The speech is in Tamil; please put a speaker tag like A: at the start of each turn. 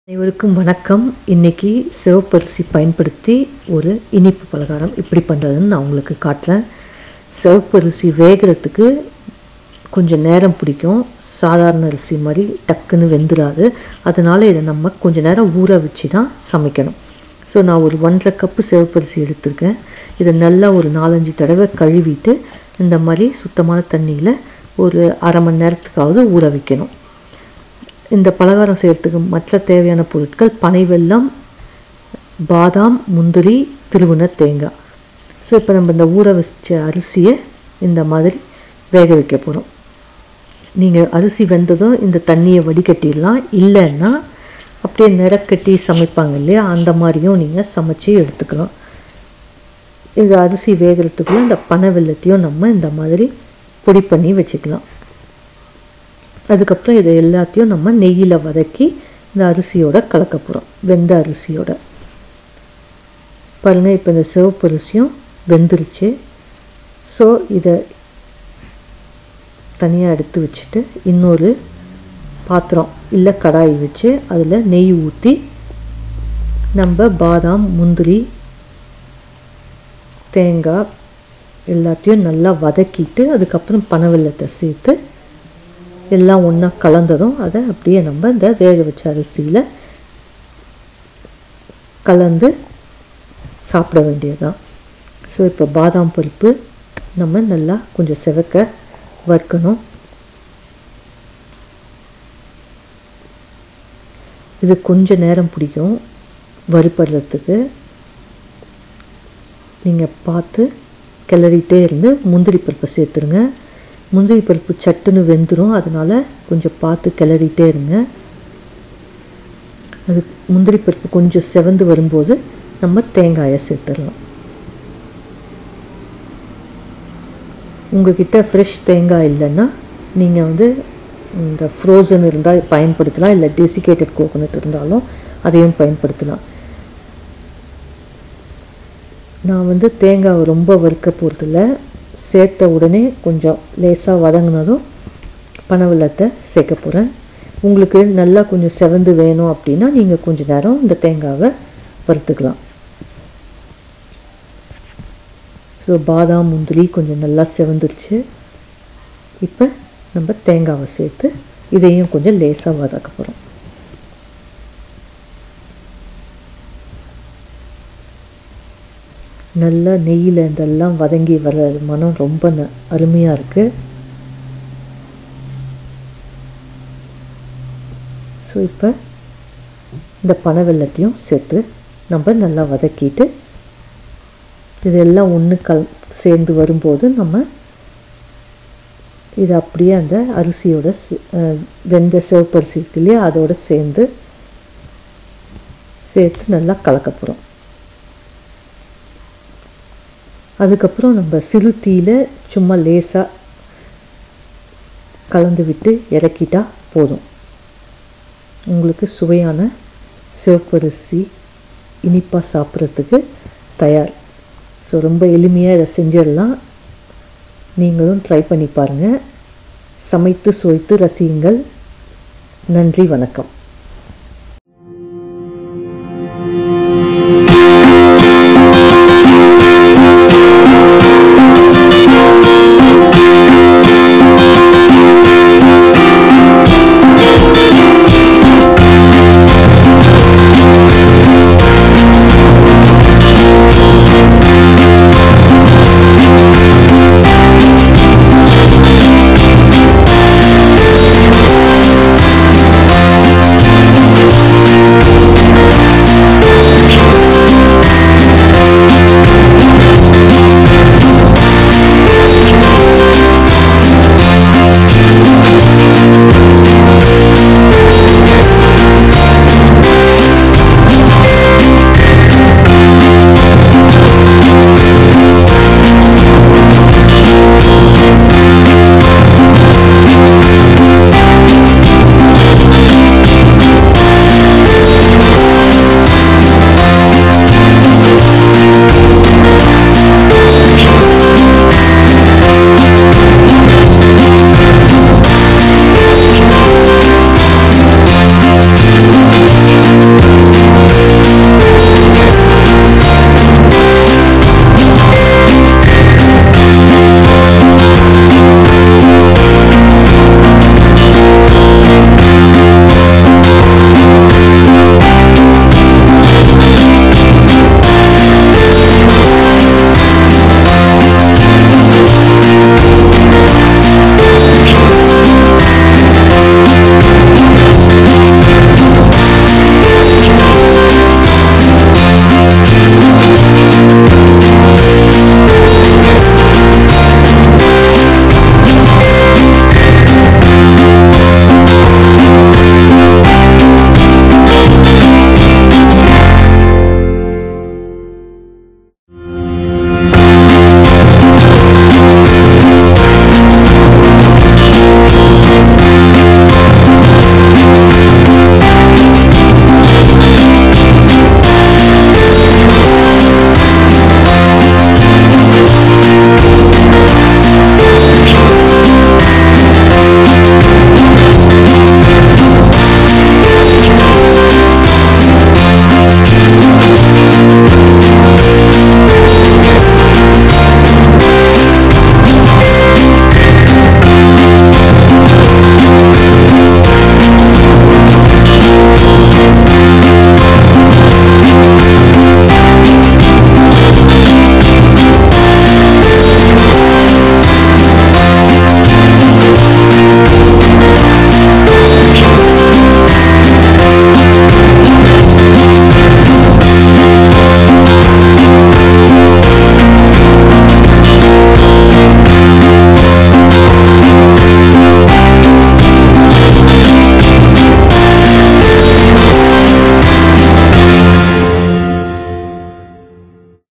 A: அனைவருக்கும் வணக்கம் இன்னைக்கு சிவப்பரிசி பயன்படுத்தி ஒரு இனிப்பு பலகாரம் எப்படி பண்ணுறதுன்னு நான் உங்களுக்கு காட்டுறேன் சிவப்பரிசி வேகிறதுக்கு கொஞ்சம் நேரம் பிடிக்கும் சாதாரண அரிசி மாதிரி டக்குன்னு வெந்துடாது அதனால் இதை நம்ம கொஞ்ச நேரம் ஊற வச்சு தான் சமைக்கணும் ஸோ நான் ஒரு ஒன்றரை கப்பு சிவப்பரிசி எடுத்திருக்கேன் இதை நல்லா ஒரு நாலஞ்சு தடவை கழுவிட்டு இந்த மாதிரி சுத்தமான தண்ணியில் ஒரு அரை மணி நேரத்துக்காவது ஊற வைக்கணும் இந்த பலகாரம் செய்கிறதுக்கு மற்ற தேவையான பொருட்கள் பனை வெல்லம் பாதாம் முந்திரி திருவுண தேங்காய் ஸோ இப்போ நம்ம இந்த ஊற வச்ச அரிசியை இந்த மாதிரி வேக வைக்க போகிறோம் நீங்கள் அரிசி வெந்ததும் இந்த தண்ணியை வடிகட்டிடலாம் இல்லைன்னா அப்படியே நிறக்கட்டி சமைப்பாங்க இல்லையா அந்த மாதிரியும் நீங்கள் சமைச்சு எடுத்துக்கலாம் இது அரிசி வேகிறதுக்குள்ள இந்த பனை வெல்லத்தையும் நம்ம இந்த மாதிரி பொடி பண்ணி வச்சுக்கலாம் அதுக்கப்புறம் இதை எல்லாத்தையும் நம்ம நெய்யில் வதக்கி இந்த அரிசியோட கலக்க போகிறோம் வெந்த அரிசியோட பாருங்கள் இப்போ இந்த சிவப்பு அரிசியும் வெந்துருச்சு ஸோ இதை தனியாக எடுத்து வச்சுட்டு இன்னொரு பாத்திரம் இல்லை கடாய் வச்சு அதில் நெய் ஊற்றி நம்ம பாதாம் முந்திரி தேங்காய் எல்லாத்தையும் நல்லா வதக்கிட்டு அதுக்கப்புறம் பனவெல்லத்தை சேர்த்து எல்லாம் ஒன்றா கலந்ததும் அதை அப்படியே நம்ம இந்த வேக வச்ச அரிசியில் கலந்து சாப்பிட வேண்டியதுதான் ஸோ இப்போ பாதாம் பருப்பு நம்ம நல்லா கொஞ்சம் செவக்க வறுக்கணும் இது கொஞ்சம் நேரம் பிடிக்கும் வறுப்படுறதுக்கு நீங்கள் பார்த்து கிளறிட்டே இருந்து முந்திரி பருப்பை சேர்த்துருங்க முந்திரி பருப்பு சட்டுன்னு வெந்துடும் அதனால் கொஞ்சம் பார்த்து கிளறிட்டே இருங்க அது முந்திரி பருப்பு கொஞ்சம் செவந்து வரும்போது நம்ம தேங்காயை சேர்த்துடலாம் உங்ககிட்ட ஃப்ரெஷ் தேங்காய் இல்லைன்னா நீங்கள் வந்து இந்த ஃப்ரோசன் இருந்தால் பயன்படுத்தலாம் இல்லை டெசிகேட்டட் கோகோனட் இருந்தாலும் அதையும் பயன்படுத்தலாம் நான் வந்து தேங்காவை ரொம்ப வறுக்க போகிறதில்ல சேர்த்த உடனே கொஞ்சம் லேசாக வதங்கினதும் பனவெல்லத்தை சேர்க்க போகிறேன் உங்களுக்கு நல்லா கொஞ்சம் செவந்து வேணும் அப்படின்னா நீங்கள் கொஞ்சம் நேரம் இந்த தேங்காவை வறுத்துக்கலாம் ஸோ பாதாம் முந்திரி கொஞ்சம் நல்லா செவந்துருச்சு இப்போ நம்ம தேங்காவை சேர்த்து இதையும் கொஞ்சம் லேசாக வதக்க போகிறோம் நல்லா நெய்யில் இதெல்லாம் வதங்கி வர மனம் ரொம்ப ந அருமையாக இருக்குது ஸோ இப்போ இந்த பனை வெல்லத்தையும் சேர்த்து நம்ம நல்லா வதக்கிட்டு இதெல்லாம் ஒன்று கல் சேர்ந்து வரும்போது நம்ம இது அப்படியே அந்த அரிசியோட வெந்த சிவப்பரிசி இருக்கு இல்லையா அதோடு சேர்ந்து சேர்த்து நல்லா கலக்க போகிறோம் அதுக்கப்புறம் நம்ம சிறு தீயில் சும்மா லேசாக கலந்து விட்டு இறக்கிட்டா போதும் உங்களுக்கு சுவையான சிவப்பரிசி இனிப்பாக சாப்பிட்றதுக்கு தயார் ஸோ ரொம்ப எளிமையாக இதை செஞ்சிடலாம் நீங்களும் ட்ரை பண்ணி பாருங்கள் சமைத்து சுவைத்து ரசியுங்கள் நன்றி வணக்கம்